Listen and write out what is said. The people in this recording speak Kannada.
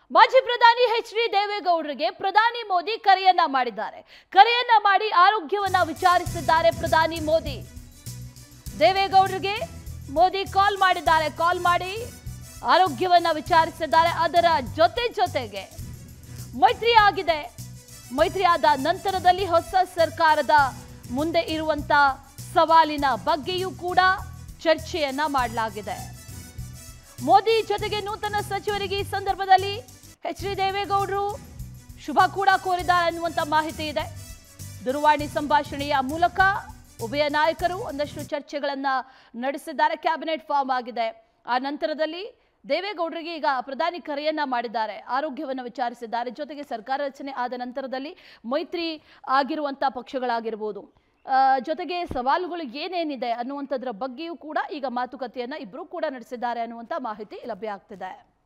ಮಾಜಿ ಪ್ರಧಾನಿ ಎಚ್ ಡಿ ದೇವೇಗೌಡರಿಗೆ ಪ್ರಧಾನಿ ಮೋದಿ ಕರೆಯನ್ನ ಮಾಡಿದ್ದಾರೆ ಕರೆಯನ್ನ ಮಾಡಿ ಆರೋಗ್ಯವನ್ನ ವಿಚಾರಿಸಿದ್ದಾರೆ ಪ್ರಧಾನಿ ಮೋದಿ ದೇವೇಗೌಡರಿಗೆ ಮೋದಿ ಕಾಲ್ ಮಾಡಿದ್ದಾರೆ ಕಾಲ್ ಮಾಡಿ ಆರೋಗ್ಯವನ್ನ ವಿಚಾರಿಸಿದ್ದಾರೆ ಅದರ ಜೊತೆ ಜೊತೆಗೆ ಮೈತ್ರಿ ಆಗಿದೆ ಮೈತ್ರಿ ಆದ ನಂತರದಲ್ಲಿ ಹೊಸ ಸರ್ಕಾರದ ಮುಂದೆ ಇರುವಂತ ಸವಾಲಿನ ಬಗ್ಗೆಯೂ ಕೂಡ ಚರ್ಚೆಯನ್ನ ಮಾಡಲಾಗಿದೆ ಮೋದಿ ಜೊತೆಗೆ ನೂತನ ಸಚಿವರಿಗೆ ಈ ಸಂದರ್ಭದಲ್ಲಿ ಎಚ್ ಡಿ ದೇವೇಗೌಡರು ಶುಭ ಕೂಡ ಕೋರಿದ್ದಾರೆ ಅನ್ನುವಂಥ ಮಾಹಿತಿ ಇದೆ ದೂರವಾಣಿ ಸಂಭಾಷಣೆಯ ಮೂಲಕ ಉಭಯ ನಾಯಕರು ಒಂದಷ್ಟು ಚರ್ಚೆಗಳನ್ನ ನಡೆಸಿದ್ದಾರೆ ಕ್ಯಾಬಿನೆಟ್ ಫಾರ್ಮ್ ಆಗಿದೆ ಆ ನಂತರದಲ್ಲಿ ದೇವೇಗೌಡರಿಗೆ ಈಗ ಪ್ರಧಾನಿ ಕರೆಯನ್ನ ಮಾಡಿದ್ದಾರೆ ಆರೋಗ್ಯವನ್ನು ವಿಚಾರಿಸಿದ್ದಾರೆ ಜೊತೆಗೆ ಸರ್ಕಾರ ರಚನೆ ಆದ ನಂತರದಲ್ಲಿ ಮೈತ್ರಿ ಆಗಿರುವಂಥ ಪಕ್ಷಗಳಾಗಿರ್ಬೋದು ಆ, ಜೊತೆಗೆ ಸವಾಲುಗಳು ಏನೇನಿದೆ ಅನ್ನುವಂಥದ್ರ ಬಗ್ಗೆಯೂ ಕೂಡ ಈಗ ಮಾತುಕತೆಯನ್ನ ಇಬ್ಬರು ಕೂಡ ನಡೆಸಿದ್ದಾರೆ ಅನ್ನುವಂಥ ಮಾಹಿತಿ ಲಭ್ಯ ಆಗ್ತಿದೆ